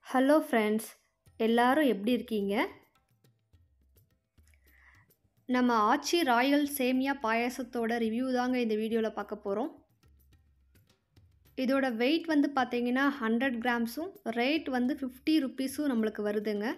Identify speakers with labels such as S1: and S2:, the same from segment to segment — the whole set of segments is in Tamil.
S1: ஹலோ ஃப்ரெண்ட்ஸ் எல்லாரும் எப்படி இருக்கீங்க நம்ம ஆச்சி ராயல் சேமியா பாயாசத்தோட ரிவ்யூ தாங்க இந்த வீடியோவில் பார்க்க போகிறோம் இதோட வெயிட் வந்து பார்த்தீங்கன்னா ஹண்ட்ரட் கிராம்ஸும் ரேட் வந்து ஃபிஃப்டி ருப்பீஸும் நம்மளுக்கு வருதுங்க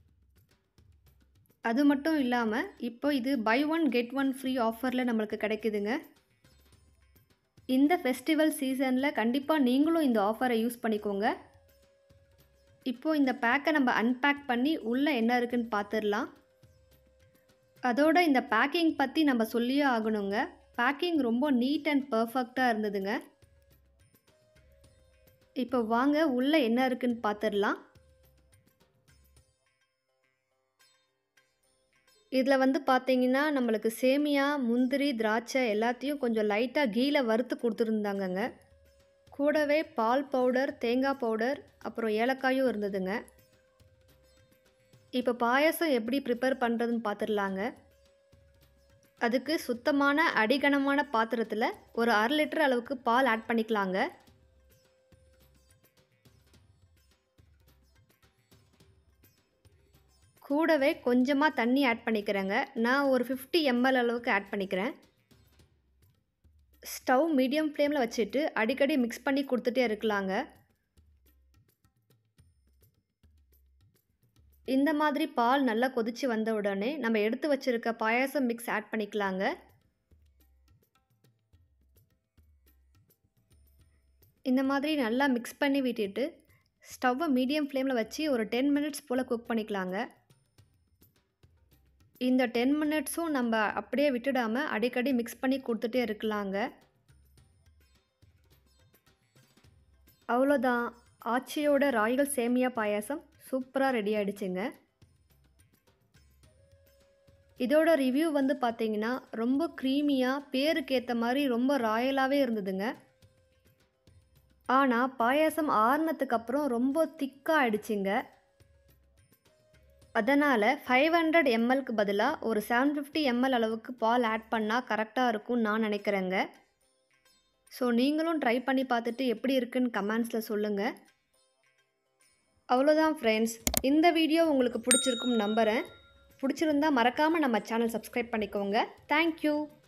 S1: அது மட்டும் இல்லாமல் இப்போ இது buy one get one free ஆஃபரில் நம்மளுக்கு கிடைக்குதுங்க இந்த ஃபெஸ்டிவல் சீசனில் கண்டிப்பாக நீங்களும் இந்த ஆஃபரை யூஸ் பண்ணிக்கோங்க இப்போ இந்த பேக்கை நம்ம அன்பேக் பண்ணி உள்ளே என்ன இருக்குன்னு பார்த்துடலாம் அதோட இந்த பேக்கிங் பற்றி நம்ம சொல்லியே ஆகணுங்க பேக்கிங் ரொம்ப நீட் அண்ட் பர்ஃபெக்டாக இருந்ததுங்க இப்போ வாங்க உள்ளே என்ன இருக்குன்னு பார்த்துடலாம் இதில் வந்து பார்த்தீங்கன்னா நம்மளுக்கு சேமியா முந்திரி திராட்சை எல்லாத்தையும் கொஞ்சம் லைட்டாக கீழே வறுத்து கொடுத்துருந்தாங்கங்க கூடவே பால் பவுடர் தேங்காய் பவுடர் அப்புறம் ஏலக்காயும் இருந்ததுங்க இப்போ பாயாசம் எப்படி ப்ரிப்பேர் பண்ணுறதுன்னு பார்த்துடலாங்க அதுக்கு சுத்தமான அடிகனமான பாத்திரத்தில் ஒரு அரை லிட்டர் அளவுக்கு பால் ஆட் பண்ணிக்கலாங்க கூடவே கொஞ்சமாக தண்ணி ஆட் பண்ணிக்கிறேங்க நான் ஒரு ஃபிஃப்டி எம்எல் அளவுக்கு ஆட் பண்ணிக்கிறேன் ஸ்டவ் மீடியம் ஃப்ளேமில் வச்சுட்டு அடிக்கடி மிக்ஸ் பண்ணி கொடுத்துட்டே இருக்கலாங்க இந்த மாதிரி பால் நல்லா கொதித்து வந்த உடனே நம்ம எடுத்து வச்சுருக்க பாயாசம் மிக்ஸ் ஆட் பண்ணிக்கலாங்க இந்த மாதிரி நல்லா மிக்ஸ் பண்ணி விட்டுட்டு ஸ்டவ்வை மீடியம் ஃப்ளேமில் வச்சு ஒரு டென் மினிட்ஸ் போல் குக் பண்ணிக்கலாங்க இந்த டென் மினிட்ஸும் நம்ம அப்படியே விட்டுடாமல் அடிக்கடி மிக்ஸ் பண்ணி கொடுத்துட்டே இருக்கலாங்க அவ்வளோதான் ஆச்சியோட ராயல் சேமியா பாயாசம் சூப்பராக ரெடி ஆகிடுச்சுங்க இதோட ரிவ்யூ வந்து பார்த்தீங்கன்னா ரொம்ப க்ரீமியாக பேருக்கு ஏற்ற மாதிரி ரொம்ப ராயலாகவே இருந்ததுங்க ஆனால் பாயாசம் ஆறுனதுக்கு அப்புறம் ரொம்ப திக்காக ஆயிடுச்சுங்க அதனால் ஃபைவ் ஹண்ட்ரட் எம்எல்க்கு பதிலாக ஒரு செவன் ஃபிஃப்டி எம்எல் அளவுக்கு பால் ஆட் பண்ணால் கரெக்டாக இருக்கும்னு நான் நினைக்கிறேங்க ஸோ நீங்களும் ட்ரை பண்ணி பார்த்துட்டு எப்படி இருக்குன்னு கமெண்ட்ஸில் சொல்லுங்கள் அவ்வளோதான் ஃப்ரெண்ட்ஸ் இந்த வீடியோ உங்களுக்கு பிடிச்சிருக்கும் நம்புகிறேன் பிடிச்சிருந்தா மறக்காமல் நம்ம சேனல் சப்ஸ்கிரைப் பண்ணிக்கோங்க தேங்க்யூ